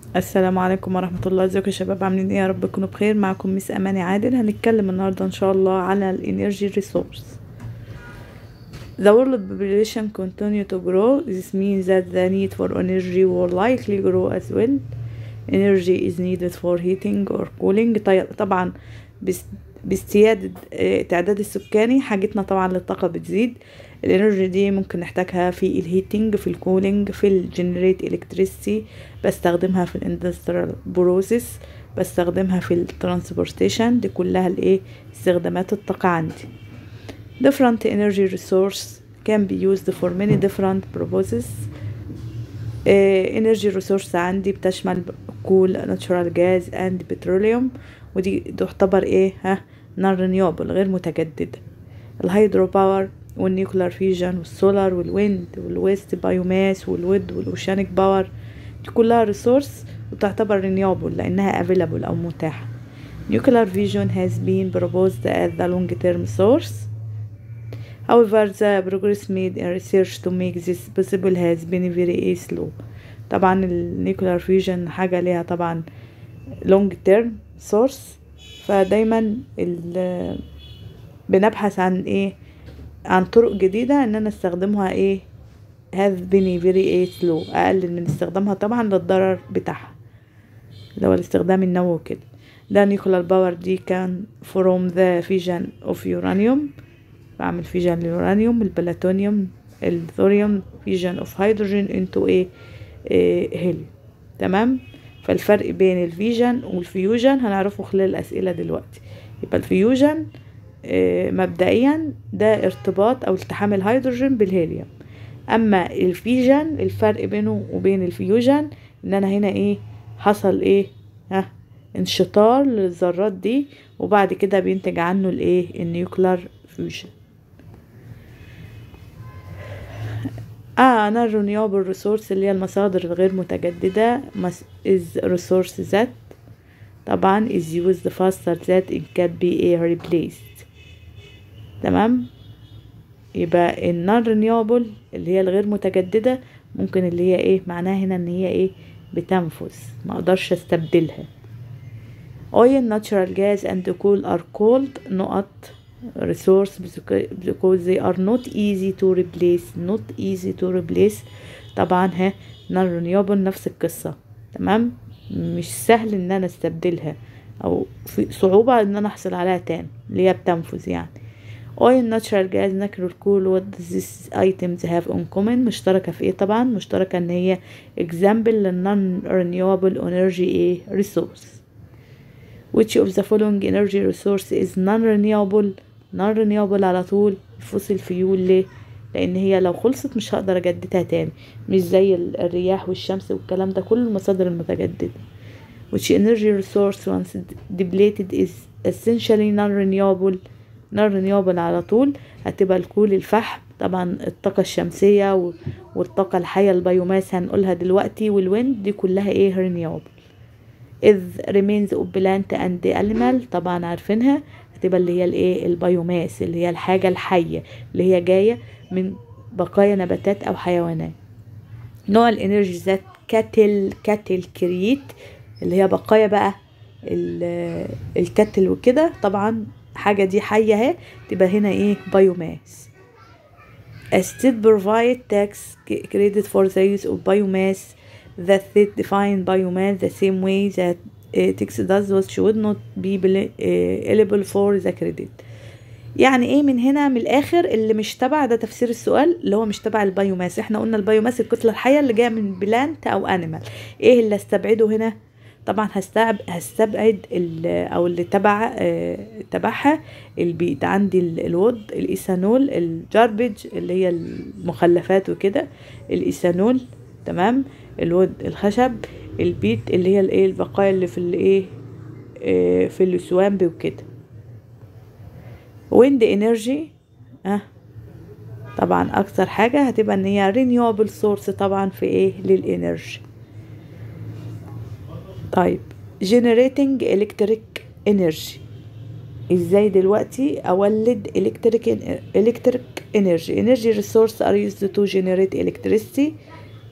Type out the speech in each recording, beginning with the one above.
السلام عليكم ورحمة الله ازيكم يا شباب عاملين ايه يا رب تكونوا بخير معكم مس اماني عادل هنتكلم النهاردة ان شاء الله على الانرجي ريسورس The world population continue to grow. This means that the need for energy will likely grow as well. Energy is needed for heating or cooling. طي- طبعا بس- باستيادة آه، تعداد السكاني حاجتنا طبعا للطاقة بتزيد الانرجي دي ممكن نحتاجها في الهيتنج في الكولينج في الجنريت الكتريسيتي بستخدمها في الاندستريال بروسيس بستخدمها في الترانسبورتيشن دي كلها الايه استخدامات الطاقة عندي different energy resource can be used for many different purposes آه، energy resource عندي بتشمل كول natural gas and petroleum ودي تعتبر ايه ها non renewable غير متجددة الهيدرو باور والنيوكلير فيجن والسولار والويند والويست بايوماس والود والاوشانيك باور دي كلها ريسورس وتعتبر renewable لانها available او متاحة nuclear fusion has been proposed as the long term source However, the progress made in research to make this possible has been very slow. طبعا النيوكلير فيوجن حاجة ليها طبعا long term source فدايما ال- بنبحث عن ايه عن طرق جديدة ان انا استخدمها ايه have been very ايه slow اقلل من استخدامها طبعا للضرر بتاعها اللي هو الاستخدام النووي كده ده نيوكلير باور دي كان from the fission of uranium بعمل فيجن لليورانيوم البلاتونيوم الثوريوم فيجن اوف هيدروجين انتو ايه, إيه هيليوم تمام فالفرق بين الفيجن والفيوجن هنعرفه خلال الاسئله دلوقتي يبقى الفيوجن إيه مبدئيا ده ارتباط او التحام الهيدروجين بالهيليوم اما الفيجن الفرق بينه وبين الفيوجن ان انا هنا ايه حصل ايه ها انشطار للذرات دي وبعد كده بينتج عنه الايه النيوكلير فيوجن اه انا renewable resource اللي هي المصادر الغير متجددة مس- is resource that طبعا is used faster that it can be a replaced تمام يبقى ال non renewable اللي هي الغير متجددة ممكن اللي هي ايه معناها هنا ان هي ايه بتنفذ ما اقدرش استبدلها oil natural gas and coal are called نقط resource because they are not easy to replace not easy to replace طبعا ها non renewable نفس القصة تمام مش سهل ان انا استبدلها او في صعوبة ان انا احصل عليها تاني اللي هي بتنفذ يعني oil natural gas natural coal what these items have in common مشتركة في ايه طبعا مشتركة ان هي example لل non renewable energy ايه resource which of the following energy resource is non-renewable non-renewable على طول الفوسيل فيول ليه لان هي لو خلصت مش هقدر اجددها تاني مش زي ال- الرياح والشمس والكلام ده كل المصادر المتجددة which energy resource once depleted is essentially non-renewable non-renewable على طول هتبقى الكول الفحم طبعا الطاقة الشمسية و- والطاقة الحية البيوماس هنقولها دلوقتي والويند دي كلها ايه renewable إذ remains of plant and animal طبعا عارفينها هتبقى اللي هي الايه البيوماس اللي هي الحاجة الحية اللي هي جاية من بقايا نباتات أو حيوانات نوع الانرجي ذات كاتل كاتل كريت اللي هي بقايا بقى ال- الكتل وكده طبعا حاجة دي حية اهي تبقى هنا ايه بايوماس A state provide tax credit for the use of biomass that state define biomass the same way that uh, tax does which should not be bel- uh, eligible for the credit يعني ايه من هنا من الاخر اللي مش تبع ده تفسير السؤال اللي هو مش تبع البايوماس احنا قلنا البايوماس الكتله الحيه اللي جايه من بلانت او انيمال ايه اللي استبعده هنا طبعا هستعب هستبعد ال- او اللي تبع آه، تبعها البيت عندي ال- الود الايثانول الجاربج اللي هي المخلفات وكده الايثانول تمام الود الخشب البيت اللي هي الايه البقايا اللي في الايه آه، في السوامب وكده ويند انرجي اه طبعا اكتر حاجة هتبقى ان هي renewable source طبعا في ايه للانرجي طيب generating electric energy ازاي دلوقتي اولد electric electric energy energy resource are used to generate electricity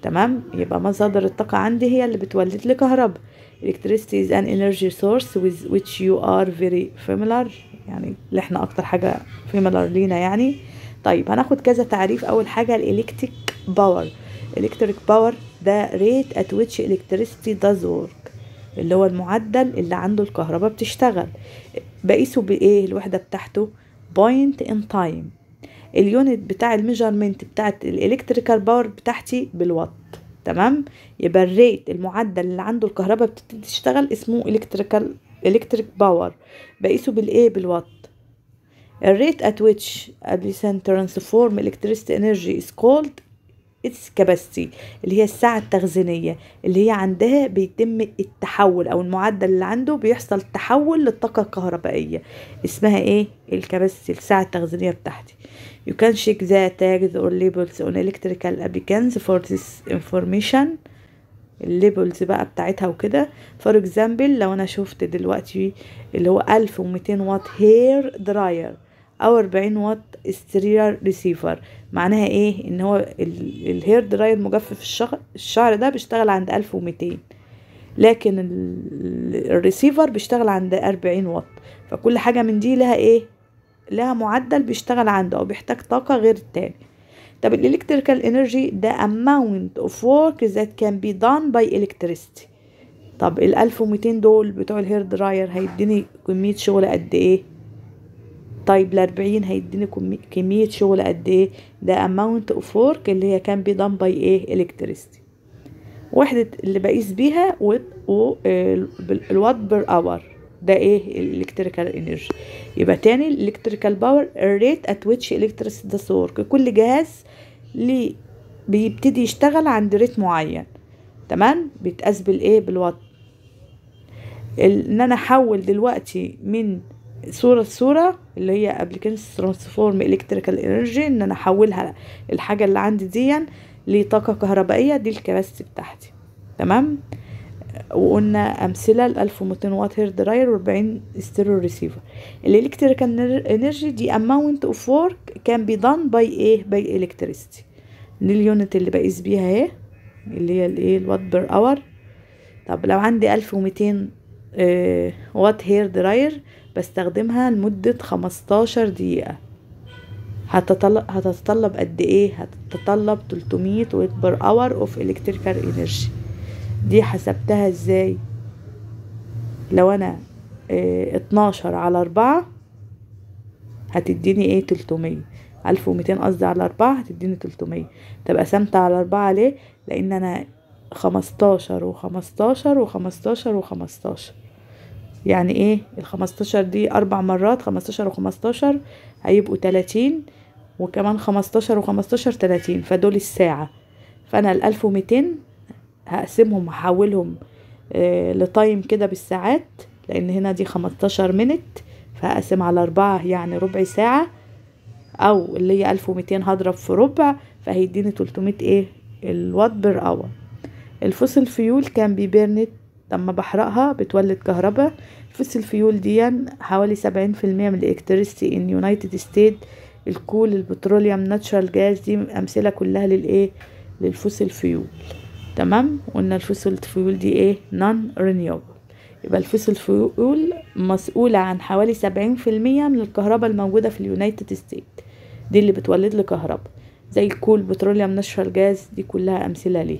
تمام يبقى مصادر الطاقة عندي هي اللي بتولد لي كهرباء electricity is an energy source with which you are very familiar يعني اللي احنا اكتر حاجة familiar لينا يعني طيب هناخد كذا تعريف اول حاجة الالكتريك باور electric power ده rate at which electricity does work اللي هو المعدل اللي عنده الكهرباء بتشتغل بقيسه بايه الوحدة بتاعته point in time اليونت بتاع الميجرمنت بتاعت الالكتريكال باور بتاعتي بالوات تمام يبقى الريت المعدل اللي عنده الكهرباء بتبتدي تشتغل اسمه الكتريكال الكتريك باور بقيسه بالايه بالوات الريت at which a descent transform electricity energy is called its capacity اللي هي الساعة التخزينية اللي هي عندها بيتم التحول أو المعدل اللي عنده بيحصل تحول للطاقة الكهربائية اسمها ايه الكباسيتي الساعة التخزينية بتاعتي You can check the tags or labels on electrical applicants for this information الليبلز بقى بتاعتها وكده فور اكزامبل لو انا شفت دلوقتي اللي هو 1200 واط هير دراير او 40 واط سترير ريسيفر معناها ايه ان هو الهير دراير مجفف الشعر, الشعر ده بيشتغل عند 1200 لكن الريسيفر بيشتغل عند 40 واط فكل حاجه من دي لها ايه لها معدل بيشتغل عنده او بيحتاج طاقه غير التاني طب الالكتريكال انرجي ده amount of work that can be done by electricity طب ال 1200 دول بتوع الهير دراير هيديني كميه شغل قد ايه طيب ال 40 هيديني كميه شغل قد ايه ده amount of work اللي هي كان be done by ايه electricity وحدة اللي بقيس بيها الوات بير اور ده ايه الالكتريكال انرجي يبقى تاني الالكتريكال باور الريت ات ويتش الكتريسيتي ده ورك كل جهاز ليه بيبتدي يشتغل عند ريت معين تمام بيتقاس بالايه بالوات ان انا احول دلوقتي من صورة لصورة اللي هي ابلكيشن ترانسفورم الكتريكال انرجي ان انا احولها الحاجة اللي عندي دي لطاقة كهربائية دي الكباسيتي بتاعتي تمام وقلنا امثله ال 1200 واط هير دراير و40 ستيريو ريسيفر الالكتريكال انرجي دي اماونت اوف ورك كان بي دان باي ايه باي الكتريستي دي اليونت اللي بقيس بيها اهي اللي هي الايه الوات بير اور طب لو عندي 1200 آه وات هير دراير بستخدمها لمدة 15 دقيقة هتطلب هتتطلب قد ايه هتتطلب 300 وات بير اور اوف الكتريكال انرجي دي حسبتها ازاي لو انا اه اتناشر على اربعة هتديني ايه تلتمية الف وميتين قصدي على اربعة هتديني تلتمية طب قسمت على اربعة ليه لان انا خمستاشر وخمستاشر وخمستاشر وخمستاشر يعني ايه الخمستاشر دي اربع مرات خمستاشر وخمستاشر هيبقوا تلاتين وكمان خمستاشر وخمستاشر تلاتين فدول الساعة فانا الالف وميتين هقسمهم هحولهم آه لتايم كده بالساعات لان هنا دي خمستاشر منت فهقسم على اربعة يعني ربع ساعة او اللي هي الف وميتين هضرب في ربع فهيديني تلتمية ايه الوات بير اور الفوسل فيول كان بيبرنت لما بحرقها بتولد كهرباء الفوسل فيول دي حوالي سبعين في المية من الالكتريستي ان يونايتد ستيت الكول البتروليوم ناتشرال جاز دي امثله كلها للايه للفوسل فيول تمام قلنا الفوسل فيول دي ايه نون رينيوبل يبقى الفوسل فيول مسؤولة عن حوالي سبعين في المية من الكهرباء الموجودة في اليونايتد ستيت دي اللي بتولد لي كهرباء زي الكول بتروليوم ناتشرال جاز دي كلها أمثلة ليه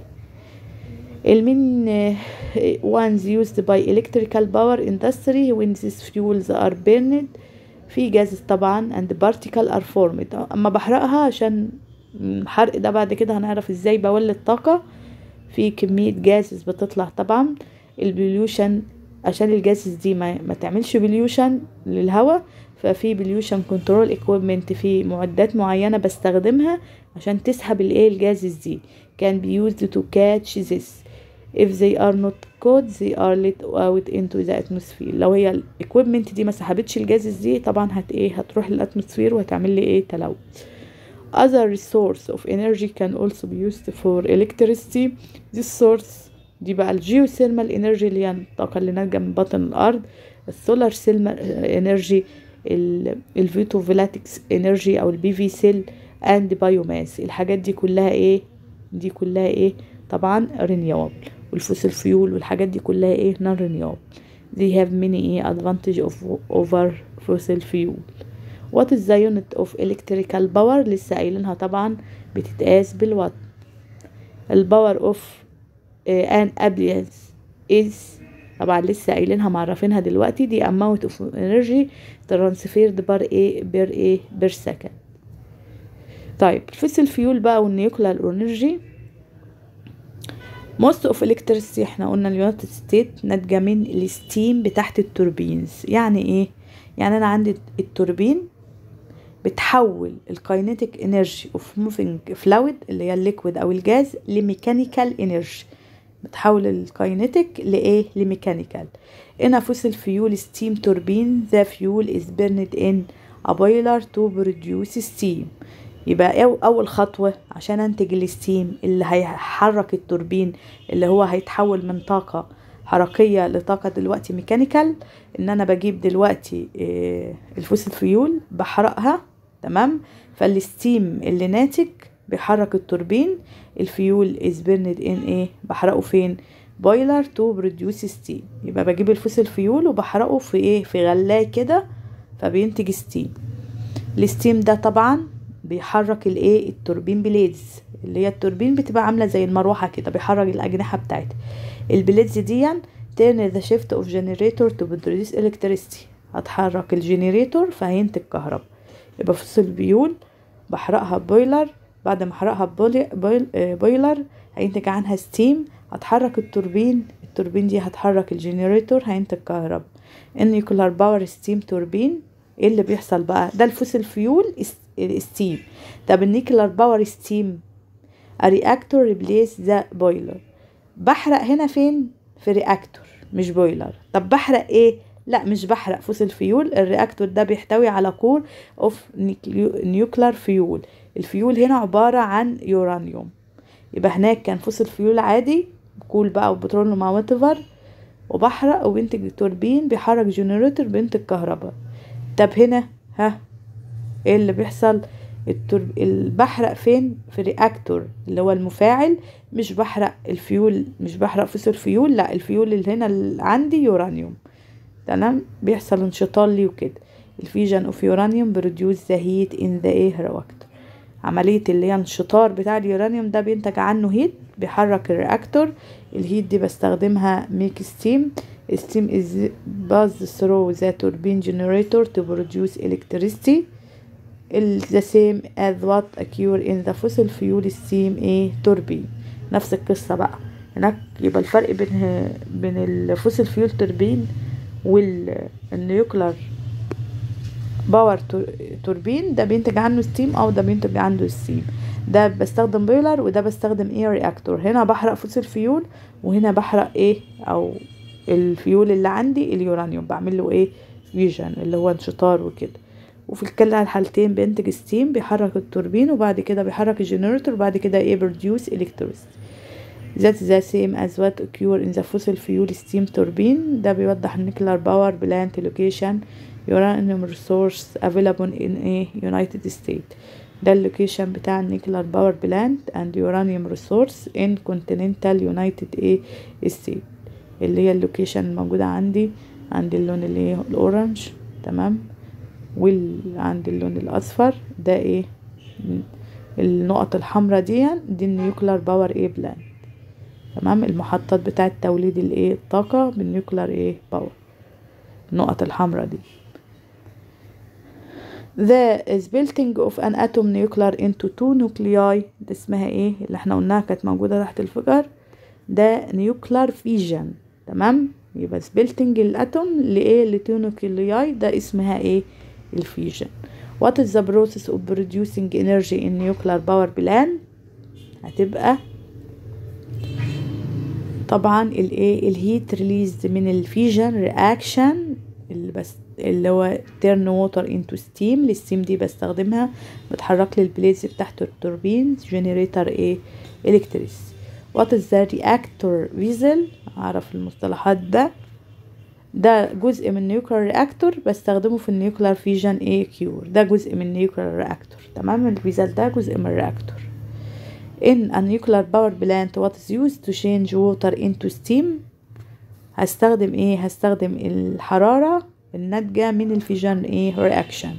المين ones used by electrical power industry when these fuels are burned في جاز طبعا and particle are formed اما بحرقها عشان الحرق ده بعد كده هنعرف ازاي بولد طاقة في كمية جازز بتطلع طبعا البليوشن عشان الجازز دي ما, ما تعملش بليوشن للهواء ففي بليوشن كنترول اكويبمنت في معدات معينة بستخدمها عشان تسحب الايه الجازز دي can be used to catch this if they are not caught they are let out into the atmosphere لو هي الاكويبمنت دي ما سحبتش الجازز دي طبعا هت ايه هتروح للاتموسفير وهتعمل لي ايه تلوث other source of energy can also be used for electricity this source دي بقى الجيوثيرمال انرجي اللي هي الطاقة اللي ناتجة من باطن الأرض السولار سيل انرجي الفيتو فيلاتكس انرجي أو البي في سيل اند بايوماس الحاجات دي كلها ايه دي كلها ايه طبعا renewable والفوسيل فيول والحاجات دي كلها ايه non renewable they have many ايه advantage of over fossil fuel what is the unit of electrical power لسه قايلينها طبعا بتتقاس بالوات الباور اوف ان ابلينس is طبعا لسه قايلينها معرفينها دلوقتي دي amount of energy transferred per a per a per second طيب الفوسيل فيول بقى والنيوكلير انرجي most of electricity احنا قلنا اليونايتد ستيت ناتجة من الستيم بتاعت التوربينز يعني ايه يعني انا عندي التوربين بتحول الكاينيتيك انرجي اوف موفينج فلويد اللي هي الليكويد او الجاز لميكانيكال انرجي بتحول الكاينيتيك لايه لميكانيكال in a fossil fuel steam turbine the fuel is burned in a boiler to produce steam يبقى أو أول خطوة عشان أنتج الستيم اللي هيحرك التوربين اللي هو هيتحول من طاقة حركية لطاقة دلوقتي ميكانيكال إن أنا بجيب دلوقتي الفوسيل فيول بحرقها تمام فالستيم اللي ناتج بيحرك التوربين الفيول is burned in ايه بحرقه فين بويلر تو بروديوس ستيم يبقى بجيب الفوسيل فيول وبحرقه في ايه في غلاية كده فبينتج ستيم الستيم ده طبعا بيحرك الايه التوربين بليدز اللي هي التوربين بتبقى عامله زي المروحه كده بيحرك الاجنحه بتاعتها البليدز دي turn the shift of generator to produce electricity هتحرك الجنريتور فهينتج كهرباء يبقى فوسيل بيول بحرقها بويلر بعد ما احرقها بويل بويلر هينتج عنها ستيم هتحرك التوربين التوربين دي هتحرك الجنريتور هينتج كهرباء النيوكلير باور ستيم توربين ايه اللي بيحصل بقى ده الفوسيل فيول ستيم طب النيوكلير باور ستيم رياكتور ريبليس ذا بويلر بحرق هنا فين في رياكتور مش بويلر طب بحرق ايه لا مش بحرق فوسيل فيول الرياكتور ده بيحتوي على كور اوف نيوكلير فيول الفيول هنا عبارة عن يورانيوم يبقى هناك كان فوسيل فيول عادي كول بقى وبترول مع واتيفر وبحرق وبينتج توربين بيحرك جنريتور بينتج كهرباء طب هنا ها ايه اللي بيحصل الترب... بحرق فين في رياكتور اللي هو المفاعل مش بحرق الفيول مش بحرق فوسيل فيول لا الفيول اللي هنا اللي عندي يورانيوم تمام بيحصل انشطار ليه وكده الفيجن اوف يورانيوم بروديوس ذا هيت ان ذا ايه رياكتور عملية اللي هي انشطار بتاع اليورانيوم ده بينتج عنه هيت بيحرك الرياكتور الهيت دي بستخدمها ميك ستيم steam is passed through the turbine generator to produce electricity the same as what occur in the fossil fuel steam a turbine نفس القصة بقى هناك يبقى الفرق بين بين الفوسيل فيول توربين والنيوكلر باور توربين ده بينتج عنه ستيم او ده بينتج عنه ستيم ده بستخدم بويلر وده بستخدم ايه رياكتور هنا بحرق فوسيل فيول وهنا بحرق ايه او الفيول اللي عندي اليورانيوم بعمل له ايه فيوجن اللي هو انشطار وكده وفي كلا الحالتين بينتج ستيم بيحرك التوربين وبعد كده بيحرك الجنريتور وبعد كده ايه بروديوس electricity That's the same as what occur in the fossil fuel steam turbine ده بيوضح nuclear power plant location uranium resource available in a United States ده اللوكيشن بتاع النيكلر باور بلانت and uranium resource in continental United States اللي هي اللوكيشن الموجودة عندي عندي اللون اللي هي الأورنج تمام وعند اللون الأصفر ده ايه النقط الحمراء دي دي النيوكلر باور ايه بلانت تمام المحطات بتاعة توليد الايه الطاقة بالنيوكلر ايه باور النقط الحمراء دي The splitting of an atom nuclear into two nuclei ده اسمها ايه اللي احنا قلناها كانت موجودة تحت الفجر ده nuclear fission تمام يبقى splitting الاتوم لايه لتو نوكلياي ده اسمها ايه الفيجن what is the process of producing energy in nuclear power plant هتبقى طبعا الايه الهيت ريليز من الفيجن رياكشن اللي بس اللي هو turn water into steam الستيم دي بستخدمها بتحرك لي البليز بتاعت التوربين جنريتور ايه الكتريس what is the reactor vessel اعرف المصطلحات ده ده جزء من نيوكلير رياكتور بستخدمه في النيوكلير فيجن ايه كيور ده جزء من نيوكلير رياكتور تمام الفيزل ده جزء من الرياكتور in a nuclear power plant what is used to change water into steam هستخدم ايه هستخدم الحرارة الناتجة من الفيجن ايه reaction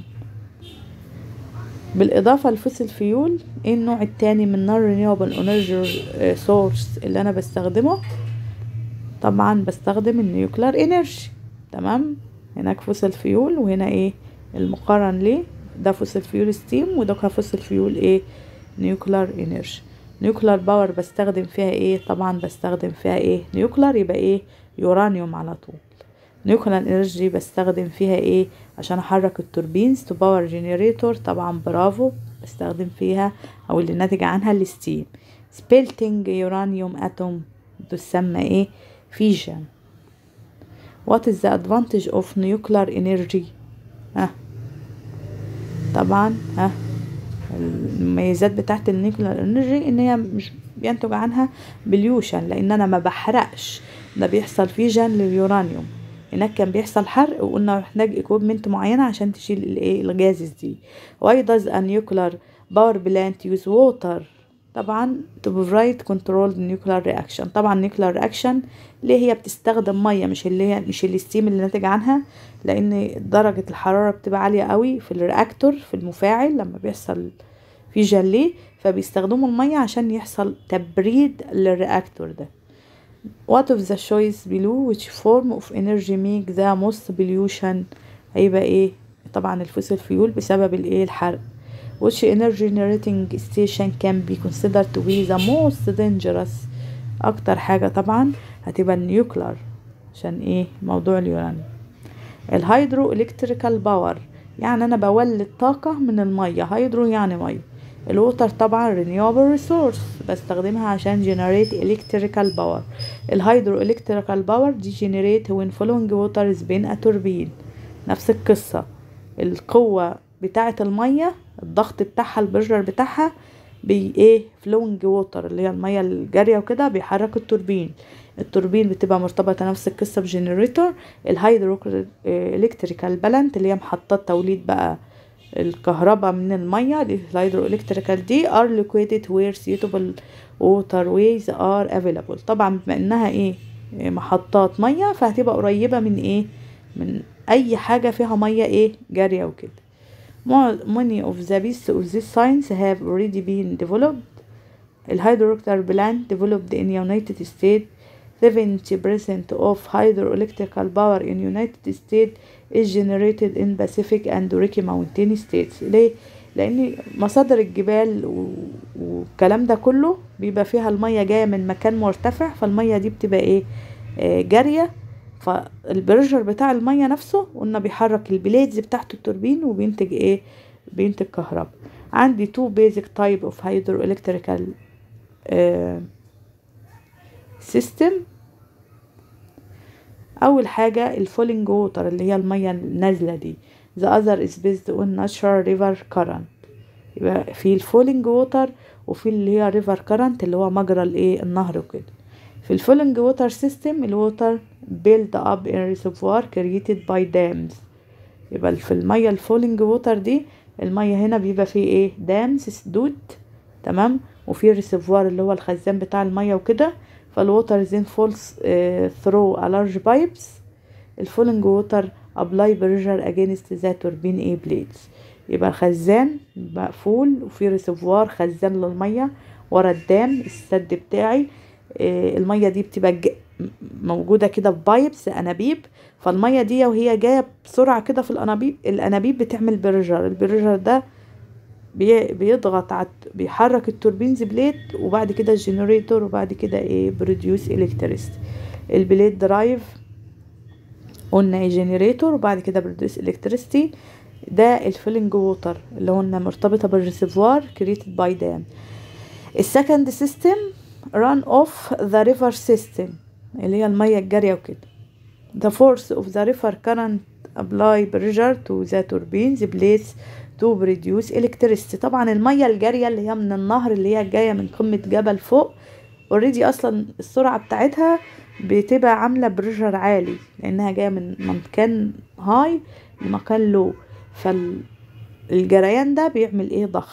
بالإضافة لفوسيل فيول ايه النوع التاني من non renewable energy source اللي أنا بستخدمه طبعا بستخدم النيوكلير انرجي تمام هناك فوسيل فيول وهنا ايه المقارن ليه ده فوسيل فيول ستيم وده فوسيل فيول ايه نيوكلير انرجي نيوكلير باور بستخدم فيها ايه طبعا بستخدم فيها ايه نيوكلير يبقى ايه يورانيوم على طول نيوكلير انرجي بستخدم فيها ايه عشان احرك التوربينز تو باور جنريتور طبعا برافو بستخدم فيها او اللي ناتج عنها الستيم سبيلتنج يورانيوم اتوم تسمى ايه فيجن what is the advantage of nuclear energy ها طبعا ها المميزات بتاعت النيوكلير انرجي ان هي مش بينتج عنها بليوشن لان انا ما بحرقش ده بيحصل فيجن لليورانيوم هناك كان بيحصل حرق وقلنا محتاج اكويبمنت معينه عشان تشيل الايه الجازز دي why does a nuclear power plant use water طبعا to provide control nuclear reaction طبعا nuclear reaction ليه هي بتستخدم ميه مش اللي هي مش الستيم اللي ناتج عنها لان درجه الحراره بتبقى عاليه قوي في الرياكتور في المفاعل لما بيحصل في جليه فبيستخدموا الميه عشان يحصل تبريد للرياكتور ده what of the choice below which form of energy make the most pollution هيبقى ايه طبعا الفوسيل فيول بسبب الايه الحرق which energy generating station can be considered to be the most dangerous اكتر حاجة طبعا هتبقى النيوكلر عشان ايه موضوع اليورانيوم الهيدرو الكتريكال باور يعني انا بولد طاقة من المية هيدرو يعني مية الووتر طبعا renewable resource بستخدمها عشان generate electrical power الهيدرو electrical power دي generate when flowing water is been a turbine نفس القصة القوة بتاعة المية الضغط بتاعها البرجر بتاعها بي ايه فلوينج ووتر اللي هي المية الجارية وكده بيحرك التوربين التوربين بتبقى مرتبطة نفس القصة بجنريتور الهيدرو الكتريكال بالانت اللي هي محطات توليد بقى الكهرباء من المية الهيدرو الكتريكال دي are located where suitable waterways are available طبعا بما انها ايه محطات مية فهتبقى قريبة من ايه من اي حاجة فيها مية ايه جارية وكده many of the pieces of this science have already been developed الهيدروكتر plant developed in United States 70% of hydroelectrical power in United States is generated in Pacific and Rocky Mountain states ليه؟ لأن مصادر الجبال والكلام ده كله بيبقى فيها المية جاية من مكان مرتفع فالمية دي بتبقى ايه آه جارية فالبريشر بتاع المية نفسه قلنا بيحرك البليدز بتاعت التوربين وبينتج ايه بينتج كهرباء عندي تو بيزك تايب اوف hydroelectrical سيستم اول حاجه الفولينج ووتر اللي هي الميه النازله دي the other is based on natural river current يبقى في الفولينج ووتر وفي اللي هي ريفر كارنت اللي هو مجرى الايه النهر وكده في الفولينج ووتر سيستم الووتر build up in reservoir created by dams يبقى في الميه الفولينج ووتر دي الميه هنا بيبقى فيه ايه دامز سدود تمام وفي ريسيفوار اللي هو الخزان بتاع الميه وكده فالووتر زين فولز ثرو ا لارج بايبس الفولينج ووتر ابلاي بريشر اجينست ذا توربين اي بليدز يبقى الخزان مقفول وفي ريسيفوار خزان للميه ورا الدام السد بتاعي آه الميه دي بتبقى ج... موجوده كده في بايبس انابيب فالميه دي وهي جايه بسرعه كده في الانابيب الانابيب بتعمل بريشر البريشر ده بيضغط على بيحرك التوربينز بليد وبعد كده الجنريتور وبعد كده ايه بروديوس الكتريستي البليد درايف قلنا ايه جنريتور وبعد كده بروديوس الكتريستي ده الفيلنج ووتر اللي قلنا مرتبطه بالريسيفوار كريتد باي دام السكند سيستم ران اوف ذا ريفر سيستم اللي هي الميه الجاريه وكده the force of the river current apply pressure to the turbines place تو بريديوس الكتريستي طبعا الميه الجاريه اللي هي من النهر اللي هي جايه من قمه جبل فوق اوريدي اصلا السرعه بتاعتها بتبقى عامله بريشر عالي لانها جايه من مكان هاي لمكان لو فالجريان ده بيعمل ايه ضغط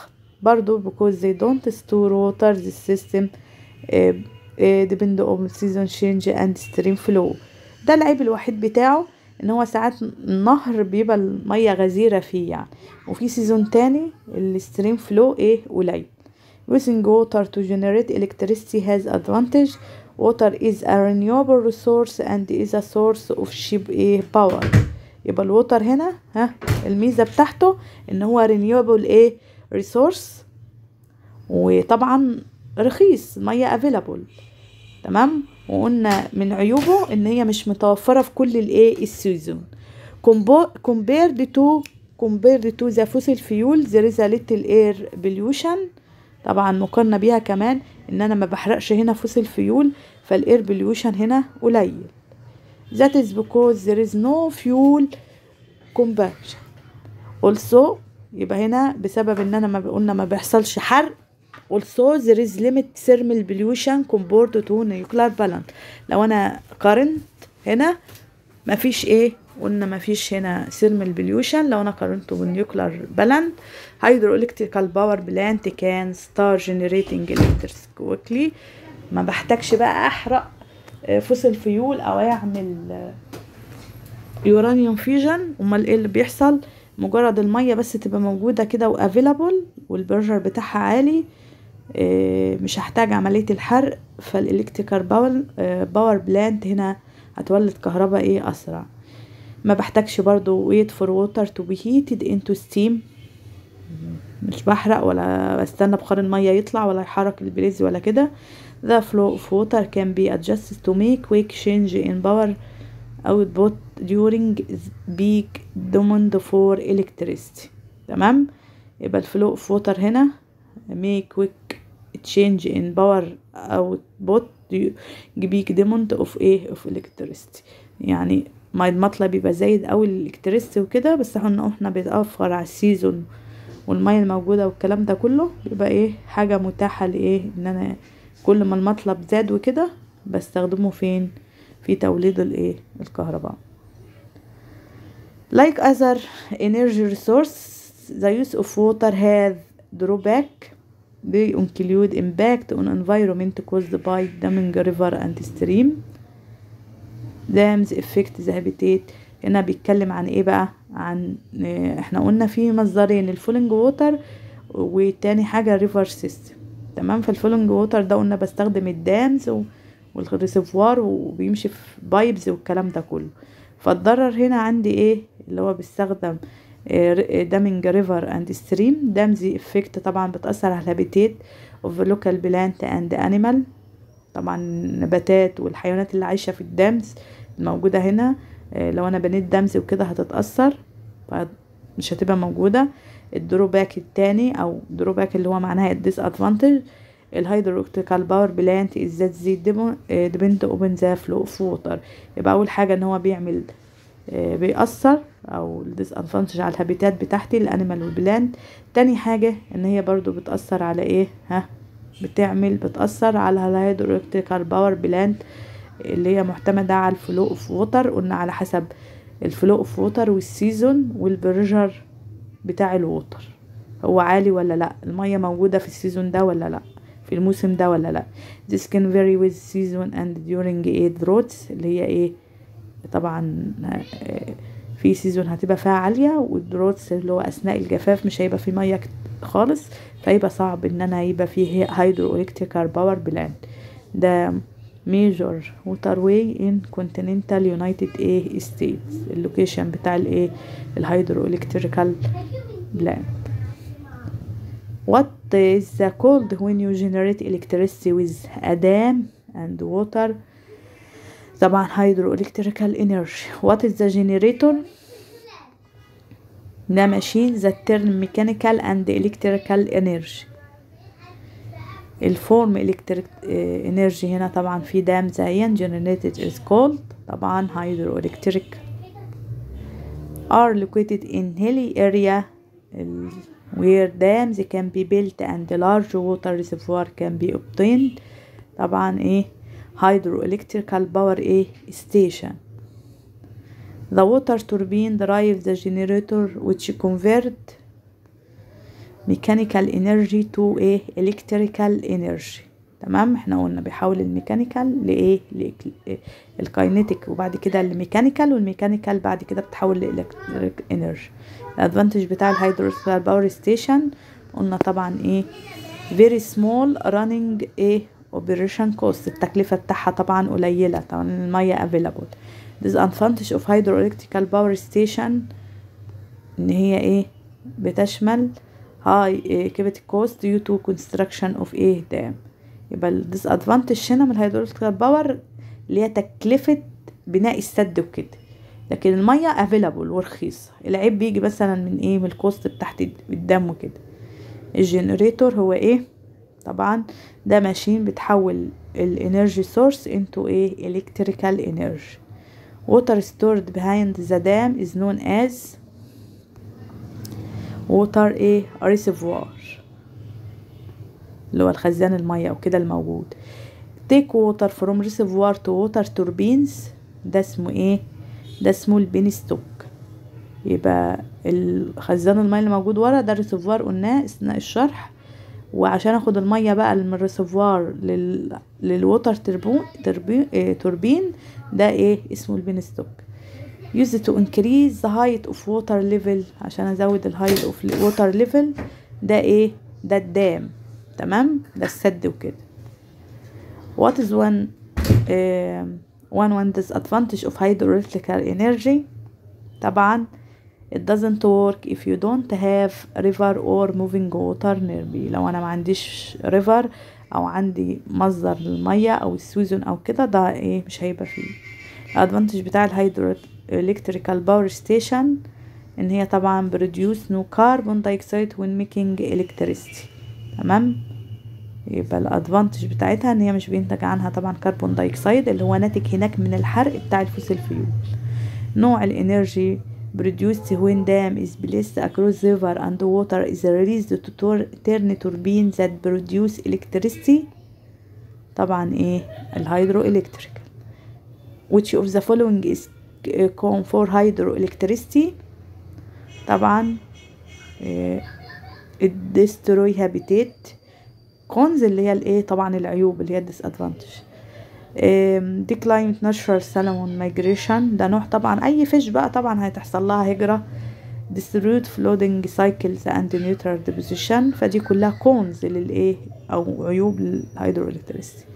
برضو because they don't store water the system uh, uh, depend on season change and stream flow ده العيب الوحيد بتاعه ان هو ساعات النهر بيبقى المية غزيرة فيه يعني وفي سيزون تاني الستريم فلو ايه قليل using water to generate electricity has advantage water is a renewable resource and is a source of cheap ايه power يبقى الووتر هنا ها الميزة بتاعته ان هو renewable ايه resource وطبعا رخيص مية available تمام وقلنا من عيوبه ان هي مش متوفرة في كل الايه السيزون compared to compared to the fossil fuel there is a little air pollution طبعا مقارنة بيها كمان ان انا ما بحرقش هنا فوسيل فيول فالاير بوليوشن هنا قليل that is because there is no fuel combustion also يبقى هنا بسبب ان انا ما قلنا ما بيحصلش حرق also there is limit thermal pollution compared to nuclear balance لو انا قارنت هنا ما فيش ايه قلنا ما فيش هنا thermal pollution لو انا قارنته بالنيوكلير بالانت hydroelectrical power plant can start generating electricity quickly ما بحتاجش بقى احرق فوسيل فيول او اعمل يورانيوم فيجن امال ايه اللي بيحصل مجرد المية بس تبقى موجودة كده وافيلابل والبرجر بتاعها عالي مش هحتاج عملية الحرق فالالكتريكال باور باور بلانت هنا هتولد كهرباء ايه اسرع ما بحتاجش برضو wait for water to be heated into steam مش بحرق ولا بستنى بخار المية يطلع ولا يحرك البليز ولا كده the flow of water can be adjusted to make quick change in power output during peak demand for electricity تمام يبقى الفلو اوف ووتر هنا make quick change in power output peak demand of ايه of electricity يعني ما المطلب بيبقى زايد اوي الالكتريستي وكده بس احنا احنا بيتأخر على السيزون والمية الموجودة والكلام ده كله بيبقى ايه حاجة متاحة لايه ان انا كل ما المطلب زاد وكده بستخدمه فين في توليد الايه الكهرباء like other energy resource the use of water has drawback they include impact on environment caused by damming river and stream dams affect the habitat هنا بيتكلم عن ايه بقى عن احنا قلنا في مصدرين الفولنج ووتر وتاني حاجة الريفر سيستم تمام فالفولنج ووتر ده قلنا بستخدم الدامز والريسيفوار وبيمشي في بايبز والكلام ده كله فالضرر هنا عندي ايه اللي هو بيستخدم دامينج ريفر اند ستريم دامز افكت طبعا بتأثر على الهابيتات اوف لوكال بلانت اند انيمال طبعا النباتات والحيوانات اللي عايشة في الدامز الموجودة هنا لو انا بنيت دمز وكده هتتأثر مش هتبقى موجودة الدروباك التاني او دروباك اللي هو معناها الديس ادفانتج الهيدروكتيكال باور بلانت ازاي تزيد ديبند اوبن ذا فلو اوف ووتر يبقى اول حاجة ان هو بيعمل بيأثر او الديس ادفانتج على الهابيتات بتاعتي الانيمال والبلانت تاني حاجة ان هي برضو بتأثر على ايه ها بتعمل بتأثر على الهيدروكتيكال باور بلانت اللي هي معتمدة على الفلو اوف ووتر قلنا على حسب الفلو اوف ووتر والسيزون والبرجر بتاع الووتر هو عالي ولا لا المية موجودة في السيزون ده ولا لا في الموسم ده ولا لا this can vary with season and during a droughts اللي هي ايه طبعا في سيزون هتبقى فيها عالية والدروتس اللي هو اثناء الجفاف مش هيبقى في مية خالص فيبقى صعب ان انا يبقى فيه هيدرو الكتريكال باور بلانت ده major waterway in continental United A States اللوكيشن بتاع الايه الهيدرو الكتريكال بلانت what is the called when you generate electricity with a dam and water طبعا hydroelectrical energy what is the generator ده machine that turn mechanical and electrical energy الفورم الكتريك انرجي هنا طبعا في دام زين generated is called طبعا hydroelectric are located in hilly area where dams can be built and large water reservoir can be obtained طبعا ايه hydroelectrical power ايه station the water turbine drives the generator which convert mechanical energy to ايه electrical energy تمام احنا قلنا بيحول الميكانيكال لايه الكاينيتيك وبعد كده الميكانيكال والميكانيكال بعد كده بتحول لالكتريك انرجي الادفانتج بتاع الهيدروسكال باور ستيشن قلنا طبعا ايه very small running ايه operation cost التكلفة بتاعها طبعا قليلة طبعا المية available disadvantage of hydroelectrical power station ان هي ايه بتشمل high cavity cost due to construction of ايه dam يبقى الديسادفانتج هنا من الهيدروليكال باور اللي هي تكلفة بناء السد وكده لكن المية افيلابل ورخيصة العيب بيجي مثلا من ايه من الكوست بتاعت الدم وكده الجنريتور هو ايه طبعا ده ماشين بتحول الانرجي سورس انتو ايه الكتريكال انرجي water stored behind the dam is known as water ايه reservoir اللي هو الخزان المية او كده الموجود take water from reservoir to water turbines ده اسمه ايه ده اسمه البين ستوك يبقى الخزان المية اللي موجود ورا ده الريسيفوار قلناه اثناء الشرح وعشان اخد المية بقى من الريسيفوار لل... للوتر تربون تربين إيه توربين ده ايه اسمه البين ستوك used to increase the height of water level عشان ازود الهايت of water level ده ايه ده الدام تمام ده السد وكده what is one uh, one one disadvantage of hydroelectrical energy طبعا it doesn't work if you don't have river or moving water nearby لو انا ما عنديش river او عندي مصدر للمية او السويزون او كده ده ايه مش هيبقى فيه الادفانتج بتاع الهيدرو electrical power station ان هي طبعا produce no carbon dioxide when making electricity تمام يبقى الادفانتج بتاعتها ان هي مش بينتج عنها طبعا كربون دايوكسيد اللي هو ناتج هناك من الحرق بتاع الفوسيل فيول نوع الانرجي produced when dam is placed across river and water is released to turn turbine that produce electricity طبعا ايه الهيدرو الكتريكال which of the following is common for hydroelectricity طبعا إيه destroy habitat كونز اللي هي الايه طبعا العيوب اللي هي الديسادفانتج decline natural salmon migration ده نوع طبعا اي فيش بقى طبعا هتحصل لها هجرة distribute flooding cycles and neutral deposition فدي كلها كونز للايه او عيوب الهيدروالكتريسيتي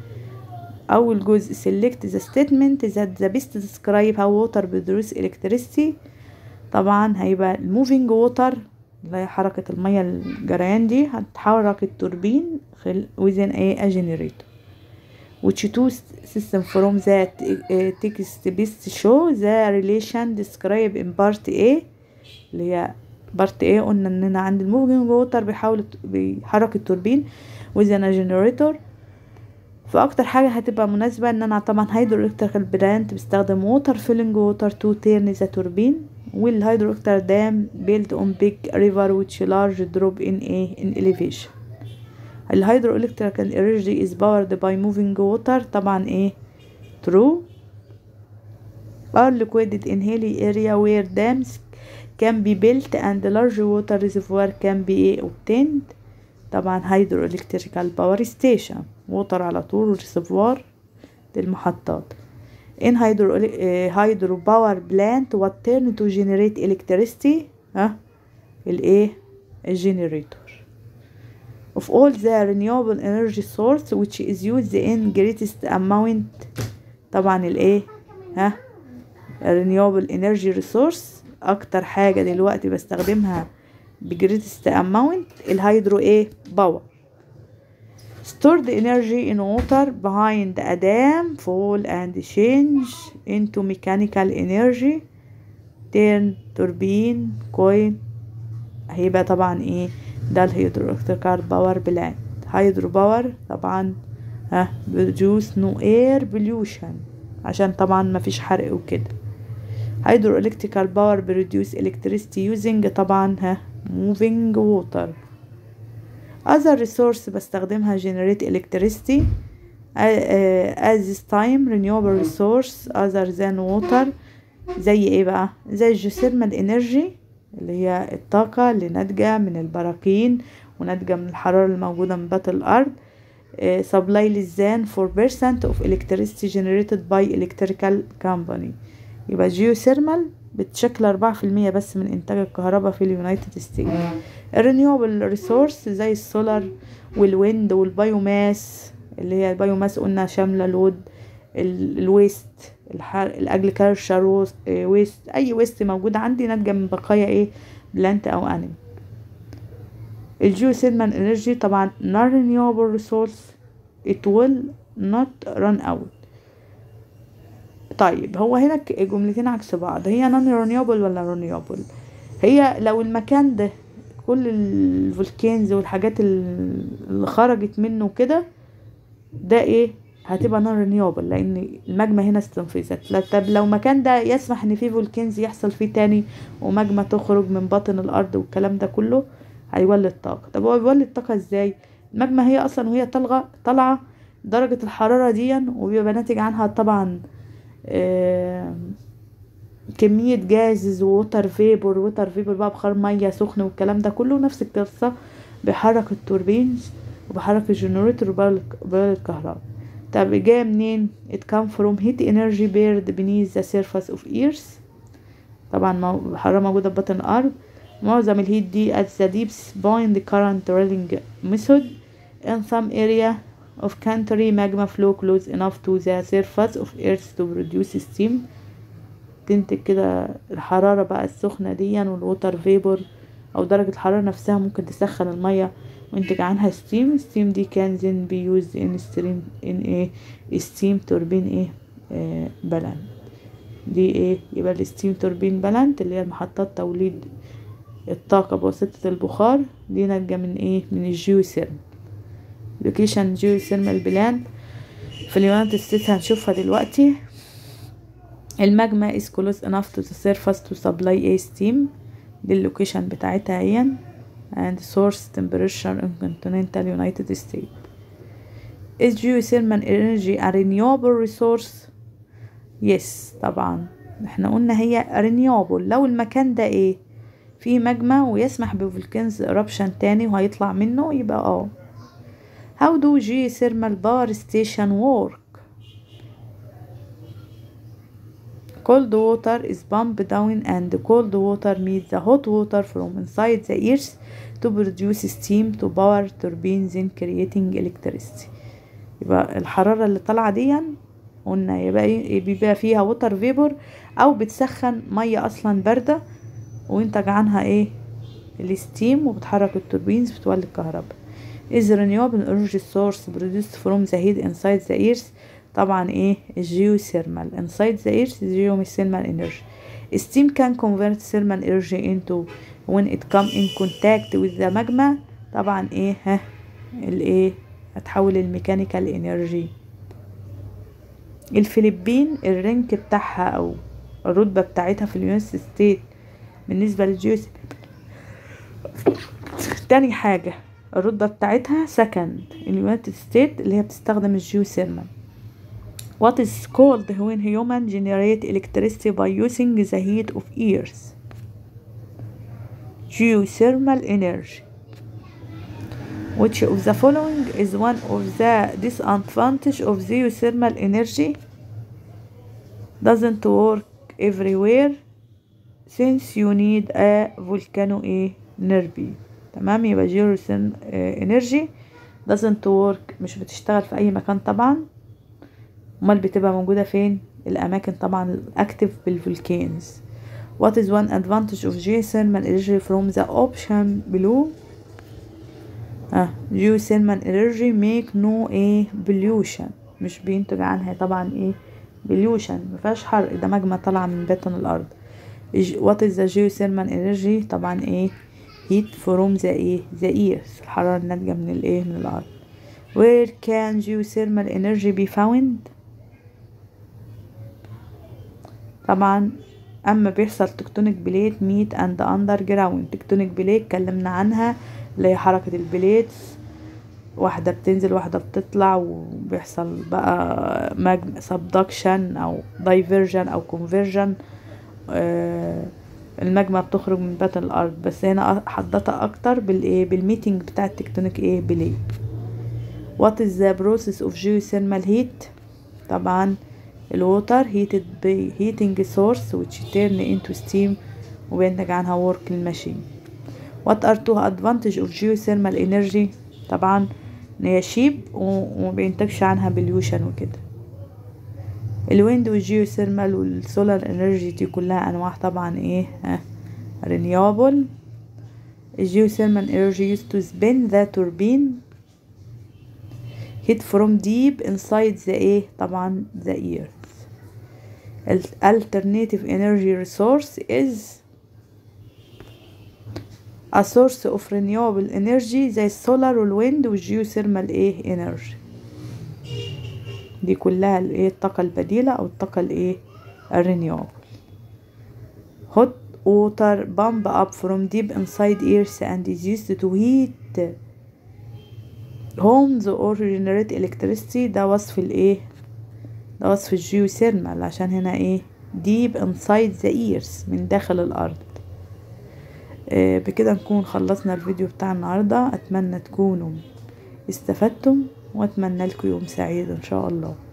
اول جزء select the statement that the best describe how water produce electricity طبعا هيبقى moving water اللي هي حركة المية الجريان دي هتحرك التوربين within a generator which two system from that text best show the relation described in part A اللي هي part A قلنا اننا عند الموفينج ووتر بيحاول بيحرك التوربين within a generator فاكتر حاجة هتبقى مناسبة ان انا طبعا هيدروالكتريكال براند بستخدم ووتر فيلنج ووتر تو تيرن ذا توربين والهيدروالكتر دام built on big river which large drop in a in elevation الهيدروالكتريكال energy is powered by moving water طبعا ايه true are liquidated in hilly area where dams can be built and large water reservoir can be obtained طبعا hydroelectrical power station ووتر على طول ريسيفوار للمحطات in hydro hydro power plant what turn to generate electricity ها الايه الجنريتور of all the renewable energy source which is used in greatest amount طبعا الايه ها renewable energy resource اكتر حاجة دلوقتي بستخدمها بجريتست amount الهيدرو ايه باور stored energy in water behind a dam fall and change into mechanical energy turn turbine coil هيبقى طبعا ايه ده الهيدروالكتريكال باور بلانت هيدرو باور طبعا ها produce no air pollution عشان طبعا مفيش حرق وكده hydroelectrical power produce electricity using طبعا ها moving water other resource بستخدمها generate electricity at this time renewable resource other than water زي ايه بقى زي geothermal energy اللي هي الطاقة اللي ناتجة من البراكين وناتجة من الحرارة الموجودة من بطن الأرض supply less than 4% of electricity generated by electrical company يبقى جيوثيرمال بتشكل أربعة في المية بس من إنتاج الكهرباء في اليونايتد ستيتس الرينيوبل ريسورس زي السولار والويند والبايوماس اللي هي البايوماس قلنا شاملة لود الويست الاجريكلتشر ويست اي ويست موجود عندي ناتجه من بقايا ايه بلانت او انيمال الجيوثيرمال انرجي طبعا non renewable resource it will not run out طيب هو هنا ك- جملتين عكس بعض هي non renewable ولا renewable هي لو المكان ده كل الفولكانز والحاجات ال- اللي خرجت منه كده ده ايه هتبقى نون رينيوبل لان الماجما هنا استنفذت لا- طب لو مكان ده يسمح ان فيه فولكنز يحصل فيه تاني وماجما تخرج من باطن الارض والكلام ده كله هيولد طاقه طب هو بيولد طاقه ازاي الماجما هي اصلا وهي طالعه طالعه درجه الحراره دي وبيبقى ناتج عنها طبعا آم، كمية جازز ووتر فيبور ووتر فيبور بقى بخار مية سخن والكلام ده كله نفس القصة بيحرك التوربينز وبيحرك الجنريتور وبيولد الكهرباء طب جاية منين it come from heat energy buried beneath the surface of earth طبعا مو- الحرارة موجودة في بطن الأرض معظم الهيت دي at the deep point the current drilling method in some area of country magma flow close enough to the surface of earth to produce steam تنتج كده الحرارة بقى السخنة دي والووتر فيبور أو درجة الحرارة نفسها ممكن تسخن المية وينتج عنها ستيم ستيم دي كان then be used in steam in ايه steam توربين ايه آه بلانت دي ايه يبقى الستيم توربين بلانت اللي هي محطات توليد الطاقة بواسطة البخار دي ناتجة من ايه من الجيوثيرم لوكيشن جيوثيرمال بلان في اليونايتد ستيتس هنشوفها دلوقتي الماجما is close enough to the surface to supply a steam دي اللوكيشن بتاعتها هي and source temperature in continental United States is geothermal energy a renewable resource yes طبعا احنا قلنا هي renewable لو المكان ده ايه فيه ماجما ويسمح بفولكانز eruption تاني وهيطلع منه يبقى اه how do geothermal power station work cold water is pumped down and cold water meets the hot water from inside the earth to produce steam to power turbines in creating electricity يبقى الحرارة اللي طالعة دي قلنا يبقى إيه؟ بيبقى فيها ووتر فيبور او بتسخن مية اصلا باردة وينتج عنها ايه الستيم وبتحرك التوربينز بتولد كهرباء is renewable energy source produced from the heat inside the earth طبعا ايه geothermal inside the earth geothermal energy steam can convert thermal energy into when it come in contact with the magma طبعا ايه ها الايه هتحول الميكانيكال انرجي الفلبين الرنك بتاعها او الرتبة بتاعتها في اليونايتد ستيت بالنسبة للجيوس تاني حاجة الرتبة بتاعتها سكند اليونايتد ستيت اللي هي بتستخدم الجيوثيرمال What is called when human generate electricity by using the heat of earth geothermal energy which of the following is one of the disadvantage of geothermal energy doesn't work everywhere since you need a volcano a nearby تمام يبقى geothermal energy doesn't work مش بتشتغل في اي مكان طبعا امال بتبقى موجودة فين الاماكن طبعا الاكتف بالفولكانز what is one advantage of geothermal energy from the option below اه geothermal energy make no a pollution مش بينتج عنها طبعا ايه pollution مفيهاش حرق ده ماجما طالعة من بطن الارض what is the geothermal energy طبعا ايه heat from the ايه the earth الحرارة الناتجة من الايه من الارض where can geothermal energy be found طبعا اما بيحصل تكتونيك بليت ميت اند اندر جراوند تكتونيك بليت اتكلمنا عنها اللي هي حركة البليتس واحدة بتنزل واحدة بتطلع وبيحصل بقى ماج سبدكشن او دايفرجن او كونفرجن الماجما بتخرج من بطن الارض بس هنا حضرتها اكتر بالايه بالميتنج بتاع التكتونيك ايه بليت what is the process of geothermal heat طبعا الووتر heated by heating source which turn into steam وبينتج عنها work للماشين what are two advantage of geothermal energy طبعا ان هي شيب ومبينتجش عنها بليوشن وكده الويند والجيوثيرمال والسولار انرجي دي كلها انواع طبعا ايه ها رينيوبل الجيوثيرمال انرجي used to spin the turbine heat from deep inside the ايه طبعا the earth alternative energy resource is a source of renewable energy زي السولار والويند والجيوثيرمال ايه انرجي دي كلها الايه الطاقة البديلة او الطاقة الايه الرينيوبل hot water pump up from deep inside earth and is used to heat homes or generate electricity ده وصف الايه ده وصف الجيوثيرمال عشان هنا ايه deep inside the earth من داخل الارض آه بكده نكون خلصنا الفيديو بتاع النهاردة اتمنى تكونوا استفدتم واتمنى لكم يوم سعيد ان شاء الله